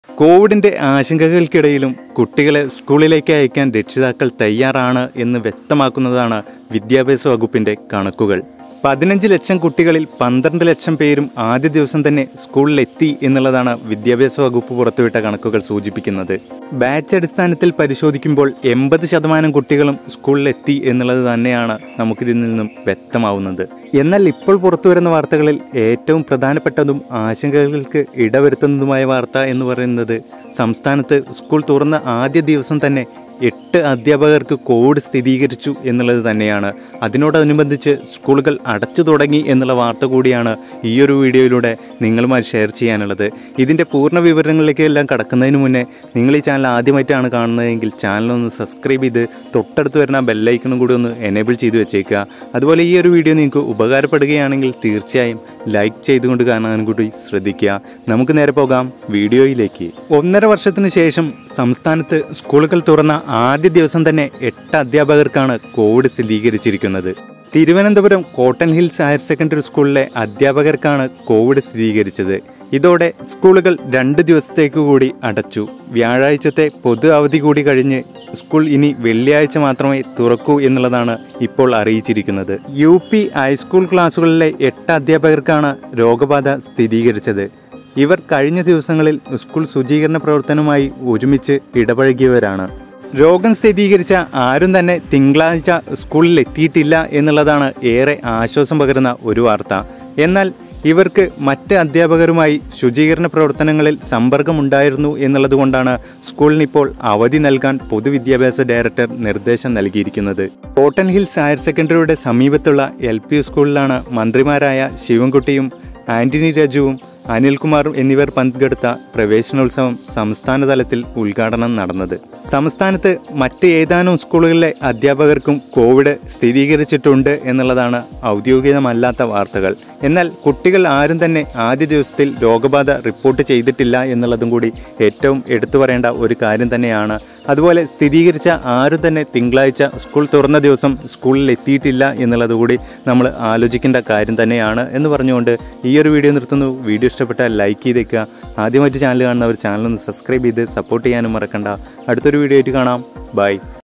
കോവിഡിന്റെ ആശങ്കകൾക്കിടയിലും കുട്ടികളെ സ്കൂളിലേക്ക് അയക്കാൻ രക്ഷിതാക്കൾ തയ്യാറാണ് എന്ന് വ്യക്തമാക്കുന്നതാണ് വിദ്യാഭ്യാസ വകുപ്പിന്റെ കണക്കുകൾ പതിനഞ്ച് ലക്ഷം കുട്ടികളിൽ പന്ത്രണ്ട് ലക്ഷം പേരും ആദ്യ ദിവസം തന്നെ സ്കൂളിലെത്തി എന്നുള്ളതാണ് വിദ്യാഭ്യാസ വകുപ്പ് പുറത്തുവിട്ട കണക്കുകൾ സൂചിപ്പിക്കുന്നത് ബാച്ച് അടിസ്ഥാനത്തിൽ പരിശോധിക്കുമ്പോൾ എൺപത് ശതമാനം കുട്ടികളും സ്കൂളിലെത്തി എന്നുള്ളത് തന്നെയാണ് നമുക്കിതിൽ നിന്നും വ്യക്തമാവുന്നത് എന്നാൽ ഇപ്പോൾ പുറത്തുവരുന്ന വാർത്തകളിൽ ഏറ്റവും പ്രധാനപ്പെട്ടതും ആശങ്കകൾക്ക് ഇടവരുത്തുന്നതുമായ വാർത്ത എന്ന് പറയുന്നത് സംസ്ഥാനത്ത് സ്കൂൾ തുറന്ന ആദ്യ ദിവസം തന്നെ എട്ട് അധ്യാപകർക്ക് കോവിഡ് സ്ഥിരീകരിച്ചു എന്നുള്ളത് തന്നെയാണ് അതിനോടനുബന്ധിച്ച് സ്കൂളുകൾ അടച്ചു തുടങ്ങി എന്നുള്ള വാർത്ത കൂടിയാണ് ഈ ഒരു വീഡിയോയിലൂടെ നിങ്ങളുമായി ഷെയർ ചെയ്യാനുള്ളത് ഇതിൻ്റെ പൂർണ്ണ വിവരങ്ങളിലേക്ക് എല്ലാം കടക്കുന്നതിന് മുന്നേ നിങ്ങൾ ഈ ചാനൽ ആദ്യമായിട്ടാണ് കാണുന്നതെങ്കിൽ ചാനലൊന്ന് സബ്സ്ക്രൈബ് ചെയ്ത് തൊട്ടടുത്ത് വരുന്ന ബെല്ലൈക്കണും കൂടി ഒന്ന് എനേബിൾ ചെയ്ത് വെച്ചേക്കുക അതുപോലെ ഈ ഒരു വീഡിയോ നിങ്ങൾക്ക് ഉപകാരപ്പെടുകയാണെങ്കിൽ തീർച്ചയായും ലൈക്ക് ചെയ്തുകൊണ്ട് കാണാനും കൂടി ശ്രദ്ധിക്കുക നമുക്ക് നേരെ പോകാം വീഡിയോയിലേക്ക് ഒന്നര വർഷത്തിന് ശേഷം സംസ്ഥാനത്ത് സ്കൂളുകൾ തുറന്ന ആദ്യ ദിവസം തന്നെ എട്ട് അധ്യാപകർക്കാണ് കോവിഡ് സ്ഥിരീകരിച്ചിരിക്കുന്നത് Thiruvananthapuram cotton hills higher secondary സ്കൂളിലെ അധ്യാപകർക്കാണ് കോവിഡ് സ്ഥിരീകരിച്ചത് ഇതോടെ സ്കൂളുകൾ രണ്ട് ദിവസത്തേക്ക് കൂടി അടച്ചു വ്യാഴാഴ്ചത്തെ പൊതു അവധി കൂടി കഴിഞ്ഞ് സ്കൂൾ ഇനി വെള്ളിയാഴ്ച മാത്രമേ തുറക്കൂ എന്നുള്ളതാണ് ഇപ്പോൾ അറിയിച്ചിരിക്കുന്നത് യു പി ഹൈസ്കൂൾ ക്ലാസ്സുകളിലെ എട്ട് അധ്യാപകർക്കാണ് രോഗബാധ സ്ഥിരീകരിച്ചത് ഇവർ കഴിഞ്ഞ ദിവസങ്ങളിൽ സ്കൂൾ ശുചീകരണ പ്രവർത്തനവുമായി ഒരുമിച്ച് ഇടപഴകിയവരാണ് രോഗം സ്ഥിരീകരിച്ച ആരും തന്നെ തിങ്കളാഴ്ച സ്കൂളിൽ എത്തിയിട്ടില്ല എന്നുള്ളതാണ് ഏറെ ആശ്വാസം പകരുന്ന ഒരു വാർത്ത എന്നാൽ ഇവർക്ക് മറ്റ് അധ്യാപകരുമായി ശുചീകരണ പ്രവർത്തനങ്ങളിൽ സമ്പർക്കമുണ്ടായിരുന്നു എന്നുള്ളതുകൊണ്ടാണ് സ്കൂളിന് ഇപ്പോൾ അവധി നൽകാൻ പൊതുവിദ്യാഭ്യാസ ഡയറക്ടർ നിർദ്ദേശം നൽകിയിരിക്കുന്നത് കോട്ടൺ ഹിൽസ് ഹയർ സെക്കൻഡറിയുടെ സമീപത്തുള്ള എൽ പി സ്കൂളിലാണ് മന്ത്രിമാരായ ശിവൻകുട്ടിയും ആന്റണി രജുവും അനിൽകുമാറും എന്നിവർ പങ്കെടുത്ത പ്രവേശനോത്സവം സംസ്ഥാന തലത്തിൽ ഉദ്ഘാടനം നടന്നത് സംസ്ഥാനത്ത് മറ്റ് ഏതാനും സ്കൂളുകളിലെ അധ്യാപകർക്കും കോവിഡ് സ്ഥിരീകരിച്ചിട്ടുണ്ട് എന്നുള്ളതാണ് ഔദ്യോഗികമല്ലാത്ത വാർത്തകൾ എന്നാൽ കുട്ടികൾ ആരും തന്നെ ആദ്യ ദിവസത്തിൽ രോഗബാധ റിപ്പോർട്ട് ചെയ്തിട്ടില്ല എന്നുള്ളതും കൂടി ഏറ്റവും എടുത്തു പറയേണ്ട ഒരു കാര്യം തന്നെയാണ് അതുപോലെ സ്ഥിരീകരിച്ച ആരും തന്നെ തിങ്കളാഴ്ച സ്കൂൾ തുറന്ന ദിവസം സ്കൂളിൽ എത്തിയിട്ടില്ല എന്നുള്ളത് കൂടി നമ്മൾ ആലോചിക്കേണ്ട കാര്യം തന്നെയാണ് എന്ന് പറഞ്ഞുകൊണ്ട് ഈ ഒരു വീഡിയോ നിർത്തുന്നു വീഡിയോ ഇഷ്ടപ്പെട്ടാൽ ലൈക്ക് ചെയ്തേക്കുക ആദ്യമായിട്ട് ചാനൽ കാണുന്നവർ ചാനൽ ഒന്ന് സബ്സ്ക്രൈബ് ചെയ്ത് സപ്പോർട്ട് ചെയ്യാനും മറക്കണ്ട അടുത്തൊരു വീഡിയോ ആയിട്ട് കാണാം ബൈ